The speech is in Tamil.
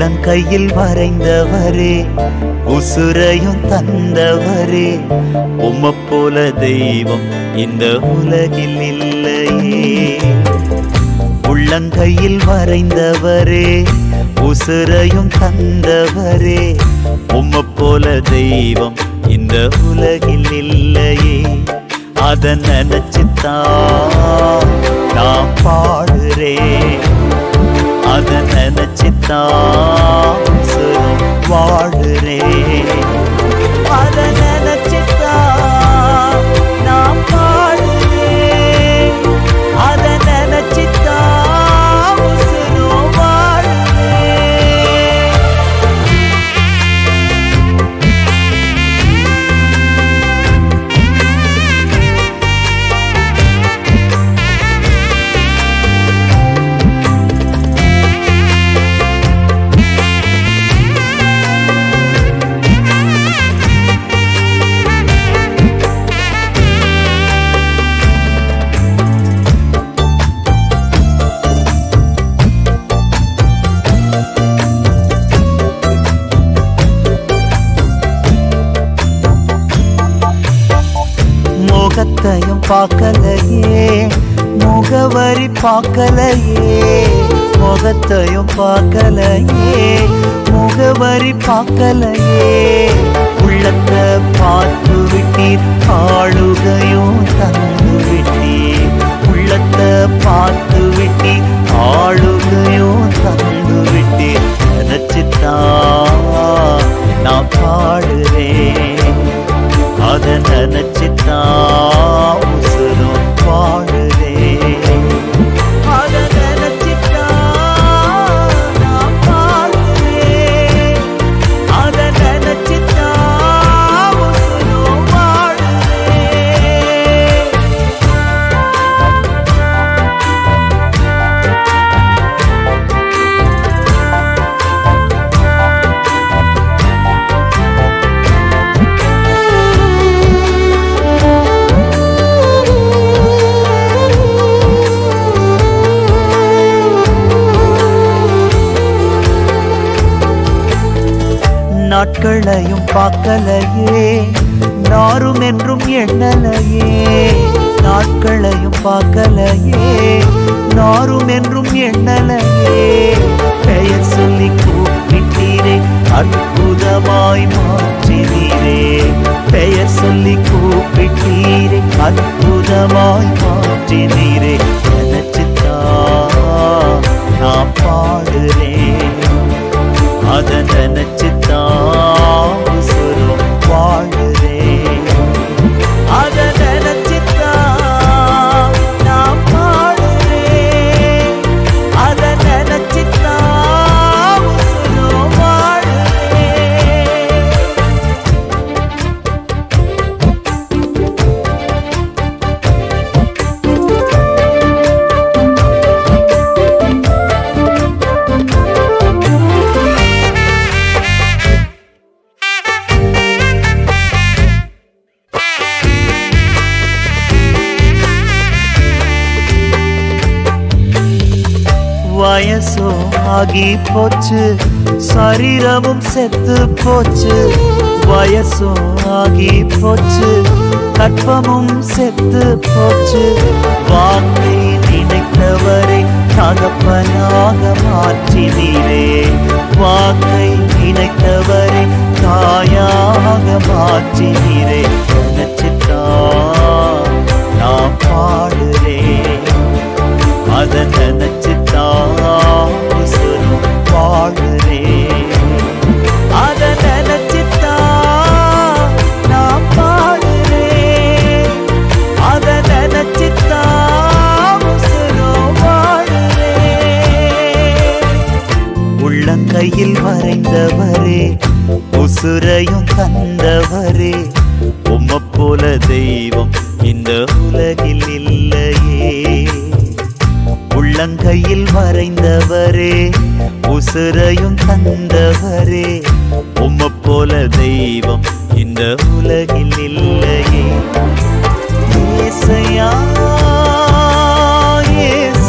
உள்ளங்கையில் வரைந்தவரே உசுரையும் தந்தவரே உம்மை போல தெய்வம் இந்த உலகில் இல்லையே உள்ளங்கையில் வரைந்தவரே உசுரையும் தந்தவரே உம்மை போல தெய்வம் இந்த உலகில் இல்லையே அத நினைச்சுத்தான் நான் பாடுறேன் அத நினைச்சுத்தான் உசுரும் வாழுறேன் அத நினைச்சுத்தான் நான் பாடுறேன் அத நினைச்சுத்தான் உசுரும் வாழுறேன் முகத்தையும் பார்க்கலையே முகவரி பார்க்கலையே முகத்தையும் பார்க்கலையே முகவரி பார்க்கலையே உள்ளத்தை பார்த்து விட்டீர் ஆளுகையும் தந்து விட்டீர் உள்ளத்தை பார்த்து விட்டீர் ஆளுகையும் தந்து விட்டீர் நினைச்சுத்தான் நான் பாடுறேன் அத நினைச்சுத்தான் உசுரும் பாடுறேன் அத நினைச்சுத்தான் நான் பாடுறேன் அத நினைச்சுத்தான் உசுரும் பாடுறேன் நாட்களையும் பார்க்கலையே நாரும் என்றும் எண்ணலையே நாட்களையும் பார்க்கலையே நாரும் என்றும் எண்ணலையே பெயர் சொல்லி கூப்பிட்டீரே அற்புதமாய் மாற்றினீரே பெயர் சொல்லி கூப்பிட்டீரே அற்புதமாய் மாற்றினீரே நினைச்சுத்தான் நான் பாடுறேன் அத நினைச்சுத்தான் உசுரும் வாழுறேன் அத நினைச்சுத்தான் நான் பாடுறேன் அத நினைச்சுத்தான் உசுரும் வாழுறேன் வயசோ ஆகி போச்சு சரீரமும் செத்து போச்சு வயசோ ஆகி போச்சு கற்பமும் செத்து போச்சு வாக்கை நினைத்தவரை தகப்பனாக மாற்றினீரே வாக்கை நினைத்தவரை தாயாக மாற்றினீரே நினைச்சுத்தான் நான் பாடுறேன் அத நினைச்சுத்தான் உசுரும் பாடுறேன் அத நினைச்சுத்தான் நான் பாடுறேன் அத நினைச்சுத்தான் உசுரும் வாழுறேன் உள்ளங்கையில் வரைந்தவரே உசுரையும் தந்தவரே உம்மை போல தெய்வம் இந்த உலகில் இல்லையே உள்ளங்கையில் வரைந்தவரே உசுரையும் தந்தவரே உம்மை போல தெய்வம் இந்த உலகில் இல்லையே ஏசையா ஏசையா